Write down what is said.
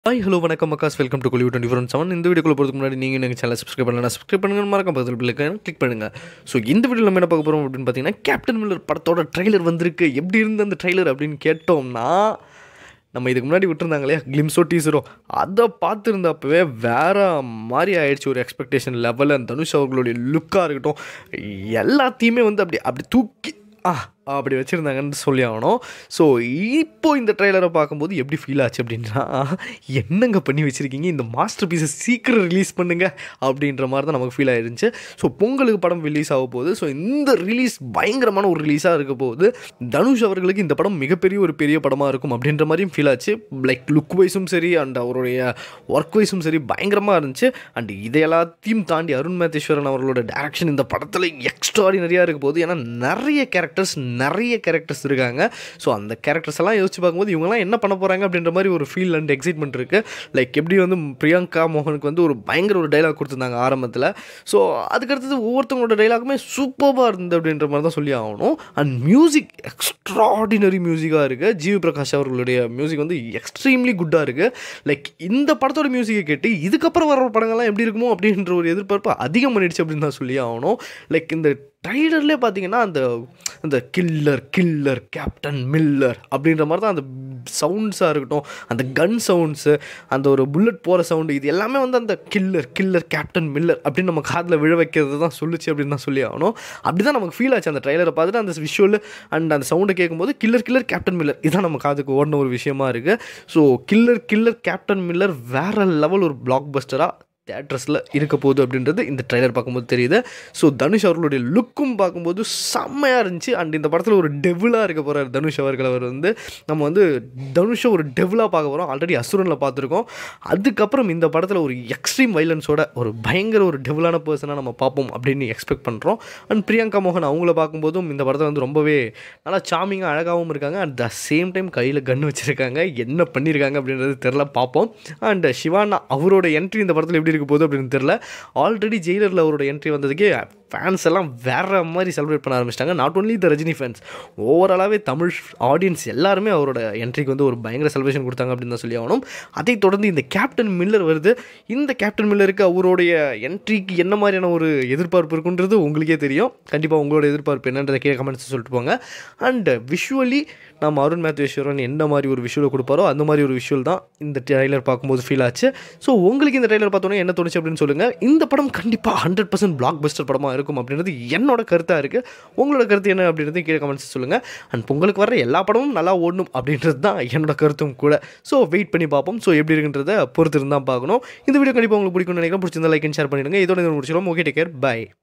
hi hello வணக்கம் மக்காஸ் welcome to Coolie twenty four seven இந்த வீடியோக்குள்ள போகிறதுக்கு முன்னாடி நீங்கள் எங்கள் சேனல் சப்ஸ்கிரைப் பண்ணலாம் சப்ஸ்கிரைப் பண்ணுங்க மறக்காம பக்கத்தில் பிள்ளைக்கு கிளிக் பண்ணுங்கள் ஸோ இந்த வீடியோவில் நம்ம என்ன பார்க்க போகிறோம் அப்படின்னு பார்த்தீங்கன்னா கேப்டன் மில்லர் படத்தோட ட்ரைலர் வந்திருக்கு எப்படி இருந்து அந்த ட்ரைலர் அப்படின்னு கேட்டோம்னா நம்ம இதுக்கு முன்னாடி விட்டுருந்தாங்க இல்லையா கிளிம்ஸோ டீசரோ அதை பார்த்துருந்தப்பவே வேற மாதிரி ஆயிடுச்சு ஒரு எக்ஸ்பெக்டேஷன் லெவலில் தனுஷ் அவர்களுடைய லுக்காக இருக்கட்டும் எல்லாத்தையுமே வந்து அப்படி அப்படி தூக்கி ஆ அப்படி வச்சுருந்தாங்கன்னு சொல்லி ஆகணும் ஸோ இப்போ இந்த ட்ரெய்லரை பார்க்கும்போது எப்படி ஃபீல் ஆச்சு அப்படின்னா என்னங்க பண்ணி வச்சுருக்கீங்க இந்த மாஸ்டர் பீஸை சீக்கிரம் ரிலீஸ் பண்ணுங்க அப்படின்ற மாதிரி தான் நமக்கு ஃபீல் ஆயிருந்துச்சு ஸோ பொங்கலுக்கு படம் ரிலீஸ் ஆக போகுது ஸோ இந்த ரிலீஸ் பயங்கரமான ஒரு ரிலீஸாக இருக்க போகுது தனுஷ் அவர்களுக்கு இந்த படம் மிகப்பெரிய ஒரு பெரிய படமாக இருக்கும் அப்படின்ற மாதிரியும் ஃபீல் ஆச்சு லைக் லுக் வைஸும் சரி அண்ட் அவருடைய ஒர்க் வைஸும் சரி பயங்கரமாக இருந்துச்சு அண்ட் இதை எல்லாத்தையும் தாண்டி அருண் மேத்தேஸ்வரன் அவர்களோட டேரக்ஷன் இந்த படத்தில் எக்ஸ்ட்ராடினரியாக இருக்க போகுது ஏன்னா நிறைய கேரக்டர்ஸ் நிறைய கேரக்டர்ஸ் இருக்காங்க ஸோ அந்த கேரக்டர்ஸ் எல்லாம் யோசிச்சு பார்க்கும்போது இவங்கெல்லாம் என்ன பண்ண போகிறாங்க அப்படின்ற மாதிரி ஒரு ஃபீல் அண்ட் எக்ஸைட்மெண்ட் இருக்குது லைக் எப்படி வந்து பிரியங்கா மோகனுக்கு வந்து ஒரு பயங்கர ஒரு டைலாக் கொடுத்துருந்தாங்க ஆரம்பத்தில் ஸோ அதுக்கடுத்தது ஒவ்வொருத்தவங்களோட டைலாக்குமே சூப்பராக இருந்தது அப்படின்ற மாதிரி தான் சொல்லி ஆகணும் அண்ட் மியூசிக் எக்ஸ்ட்ராடினரி மியூசிக்காக இருக்குது ஜிவி பிரகாஷ் அவர்களுடைய மியூசிக் வந்து எக்ஸ்ட்ரீம்லி குட்டாக இருக்குது லைக் இந்த படத்தோட மியூசிக்கை கேட்டு இதுக்கப்புறம் வர படங்கள்லாம் எப்படி இருக்குமோ அப்படின்ற ஒரு எதிர்பார்ப்பு அதிகம் பண்ணிடுச்சு அப்படின்னு தான் சொல்லி ஆகணும் லைக் இந்த ட்ரைலர்லேயே பார்த்தீங்கன்னா அந்த அந்த கில்லர் கில்லர் கேப்டன் மில்லர் அப்படின்ற மாதிரி தான் அந்த சவுண்ட்ஸாக இருக்கட்டும் அந்த கன் சவுண்ட்ஸு அந்த ஒரு புல்லட் போகிற சவுண்டு இது எல்லாமே வந்து அந்த கில்லர் கில்லர் கேப்டன் மில்லர் அப்படின்னு நம்ம காதில் விழ வைக்கிறது தான் சொல்லுச்சு அப்படின்னு தான் சொல்லி ஆகணும் அப்படி தான் நமக்கு ஃபீல் ஆச்சு அந்த ட்ரைலரை பார்த்துட்டு அந்த விஷுவல் அண்ட் அந்த சவுண்டை கேட்கும்போது கில்லர் கில்லர் கேப்டன் மில்லர் இதான் நம்ம காதுக்கு ஓடின ஒரு விஷயமா இருக்குது so killer killer captain Miller வேறு லெவல் ஒரு பிளாக் பஸ்டராக தேட்டர்ஸில் இருக்க போகுது அப்படின்றது இந்த ட்ரைலர் பார்க்கும்போது தெரியுது ஸோ தனுஷ் அவர்களுடைய லுக்கும் பார்க்கும்போது செம்மையாக இருந்துச்சு அண்ட் இந்த படத்தில் ஒரு டெவிலாக இருக்க போகிறார் தனுஷ் அவர்கள் அவர் வந்து நம்ம வந்து தனுஷை ஒரு டெவிலாக பார்க்க போகிறோம் ஆல்ரெடி அசுரனில் பார்த்துருக்கோம் அதுக்கப்புறம் இந்த படத்தில் ஒரு எக்ஸ்ட்ரீம் வைலன்ஸோட ஒரு பயங்கர ஒரு டெவிலான பர்சனாக நம்ம பார்ப்போம் அப்படின்னு எக்ஸ்பெக்ட் பண்ணுறோம் அண்ட் பிரியங்கா மோகன் அவங்கள பார்க்கும்போதும் இந்த படத்தில் வந்து ரொம்பவே நல்லா சாமிங்காக அழகாகவும் இருக்காங்க அட் த சேம் டைம் கையில் கன் வச்சுருக்காங்க என்ன பண்ணியிருக்காங்க அப்படின்றது தெரில பார்ப்போம் அண்ட் சிவானா அவரோட என்ட்ரி இந்த படத்தில் எப்படி இருக்க போகுது அப்படின்னு தெரில ஆல்ரெடி ஜெயிலரில் அவரோட என்ட்ரி வந்ததுக்கே ஃபேன்ஸ் எல்லாம் வேறு மாதிரி செலிப்ரேட் பண்ண ஆரம்பிச்சிட்டாங்க not only the Rajini fans ஓவராலாகவே தமிழ் ஆடியன்ஸ் எல்லாருமே அவரோட என்ட்ரிக்கு வந்து ஒரு பயங்கர செலிப்ரேஷன் கொடுத்தாங்க அப்படின்னு தான் சொல்லி ஆகணும் அதை தொடர்ந்து இந்த கேப்டன் மில்லர் வருது இந்த கேப்டன் மில்லருக்கு அவருடைய என்ட்ரிக்கு என்ன மாதிரியான ஒரு எதிர்பார்ப்பு இருக்குன்றது உங்களுக்கே தெரியும் கண்டிப்பாக உங்களோட எதிர்பார்ப்பு என்னன்றதை கீழே கமெண்ட்ஸ் சொல்லிட்டு போங்க அண்ட் விஷுவலி நம்ம அருண் மேத்வேஸ்வரன் என்ன மாதிரி ஒரு விஷுவலை கொடுப்பாரோ அந்த மாதிரி ஒரு விஷுவல் தான் இந்த ட்ரைலர் பார்க்கும்போது ஃபீல் ஆச்சு ஸோ உங்களுக்கு இந்த ட்ரைலர் பார்த்தோன்னே என்ன தோணுச்சு அப்படின்னு சொல்லுங்கள் இந்த படம் கண்டிப்பாக ஹண்ட்ரட் பர்சன்ட் பிளாக் பஸ்டர் படமாக இருக்கும் அப்படின்றது என்னோட கருத்தாக இருக்குது உங்களோட கருத்து என்ன அப்படின்றது கீழே கமெண்ட்ஸ் சொல்லுங்கள் அண்ட் பொங்கலுக்கு வர எல்லா படமும் நல்லா ஓடணும் அப்படின்றது தான் என்னோட கருத்தும் கூட ஸோ வெயிட் பண்ணி பார்ப்போம் ஸோ எப்படி இருக்குன்றத பொறுத்து இருந்தால் பார்க்கணும் இந்த வீடியோ கண்டிப்பாக உங்களுக்கு பிடிக்கும்னு நினைக்கிறேன் பிடிச்சிருந்தா லைக் அண்ட் ஷேர் பண்ணிடுங்க இதோட முடிச்சிடும் ஓகே டேக் கேர் பை